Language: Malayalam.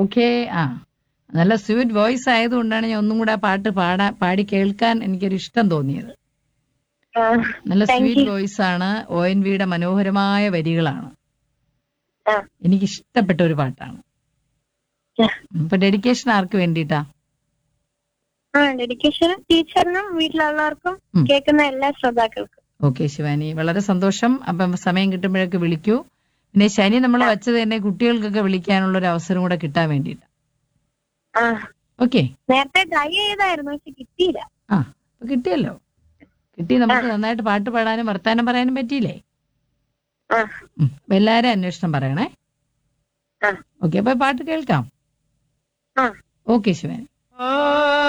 ഓക്കെ ആ നല്ല സ്വീറ്റ് വോയിസ് ആയതുകൊണ്ടാണ് ഞാൻ ഒന്നും കൂടെ ആ പാട്ട് പാടാ പാടി കേൾക്കാൻ എനിക്കൊരു ഇഷ്ടം തോന്നിയത് ആ, നല്ല Thank സ്വീറ്റ് you. വോയിസ് ആണ് ഒ എൻ വിയുടെ മനോഹരമായ വരികളാണ് ആ, എനിക്ക് ഇഷ്ടപ്പെട്ട ഒരു പാട്ടാണ് ആ. ഇപ്പൊ ഡെഡിക്കേഷൻ ആർക്ക് വേണ്ടിയിട്ടാ ആ ഡെഡിക്കേഷൻ ടീച്ചറിനും വീട്ടിലുള്ളവർക്കും ഉം. കേൾക്കുന്ന എല്ലാ ശ്രോതാക്കൾക്കും ഓക്കെ ശിവാനി വളരെ സന്തോഷം അപ്പം സമയം കിട്ടുമ്പോഴൊക്കെ വിളിക്കൂ പിന്നെ ശനി നമ്മൾ വച്ചത് തന്നെ കുട്ടികൾക്കൊക്കെ വിളിക്കാനുള്ള ഒരു അവസരം കൂടെ കിട്ടാൻ വേണ്ടിയിട്ടാ ആ ഓക്കെ നേരത്തെ ട്രൈ ചെയ്തായിരുന്നു പക്ഷെ കിട്ടിയില്ല ആ അപ്പൊ കിട്ടിയല്ലോ കിട്ടി നമുക്ക് നന്നായിട്ട് പാട്ട് പാടാനും വർത്താനം പറയാനും പറ്റിയില്ലേ ആ ഉം. അപ്പൊ എല്ലാരും അന്വേഷണം പറയണേ ആ ഓക്കെ അപ്പൊ പാട്ട് കേൾക്കാം ആ ഓക്കെ ശിവാനി ആ